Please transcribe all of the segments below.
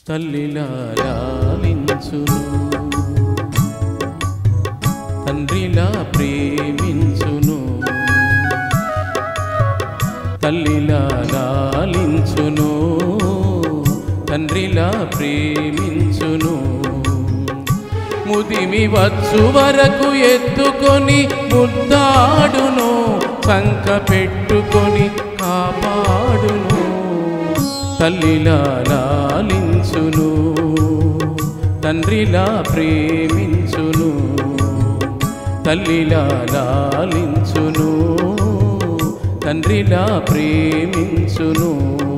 తల్లిలా లాలించును తండ్రిలా ప్రేమించును తల్లిలా లాలించును తండ్రిలా ప్రేమించును ముదిమి వచ్చు వరకు ఎత్తుకొని ముద్దాడును సంక పెట్టుకొని కాపాడును తల్లిలా లాలించును తండ్రిలా ప్రేమించును తల్లిలా లాలించును తండ్రిలా ప్రేమించును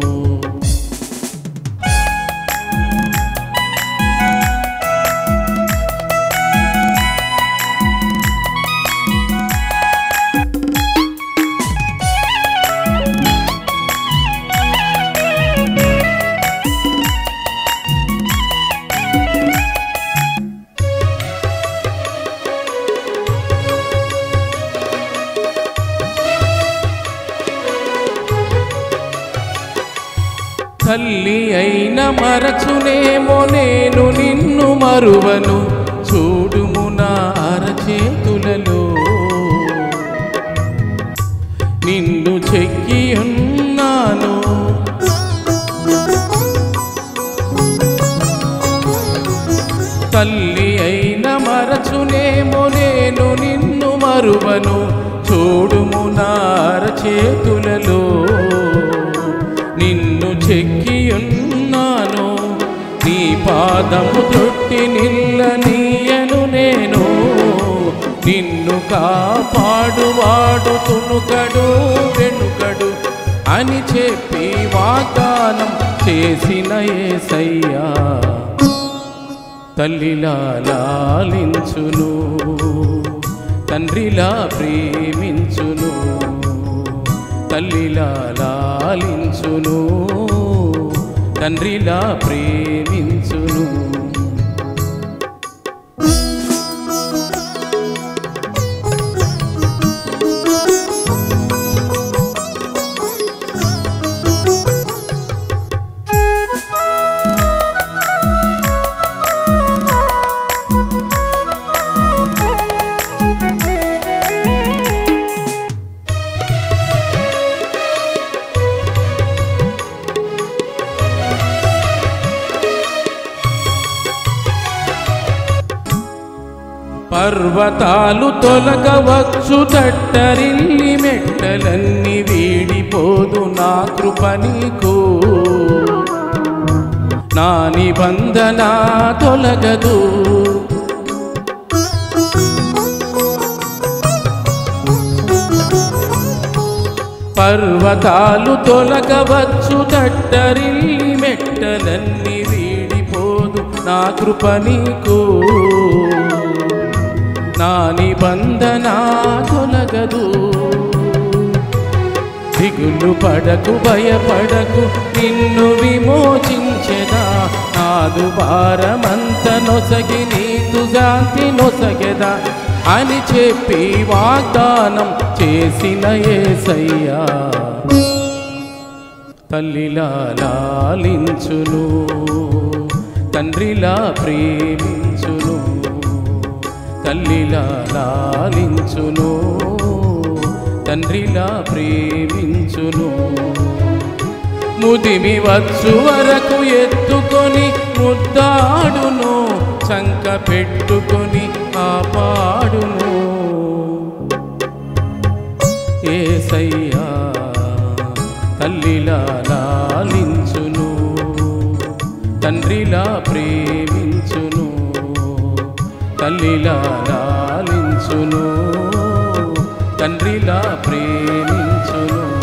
తల్లి అయిన మరచునేమో నేను నిన్ను మరువను చూడుము నా అరచేతులలో నిన్ను చెక్కి ఉన్నాను తల్లి అయిన మరచునేమో నేను నిన్ను మరువను చూడుము నా అరచేతులలో నిన్ను చెక్కి ఉన్నాను నీ పాదము తొట్టి నిల్లనీయను నేను నిన్ను కాపాడువాడు తునుకడు వెనుకడు అని చెప్పి వాగ్దానం చేసిన ఏసయ్యా తల్లిలా లాలించును తండ్రిలా ప్రేమించును తల్లిలా లాలించును తండ్రిలా ప్రేమించును పర్వతాలు తొలగవచ్చు తట్టరిల్లి మెట్టలన్నీ వీడిపోదు నా కృప నీకు నా నిబంధన తొలగదు పర్వతాలు తొలగవచ్చు తట్టరిల్లి మెట్టలన్నీ వీడిపోదు నా కృప నీకు నా నిబంధన తొలగదు దిగులు పడకు భయపడకు నిన్ను విమోచించెదా నాదు భారమంత నొసగి నీకు శాంతి నొసగెదా అని చెప్పి వాగ్దానం చేసిన ఏసయ్యా తల్లిలా లాలించును తండ్రిలా ప్రేమించును తల్లిలా లాలించును తండ్రిలా ప్రేమించును ముదిమి వచ్చు వరకు ఎత్తుకొని ముద్దాడును చంక పెట్టుకొని కాపాడును ఏసయ్యా తల్లిలా లాలించును తండ్రిలా ప్రేమించును తల్లిలా లాలించును తండ్రిలా ప్రేమించును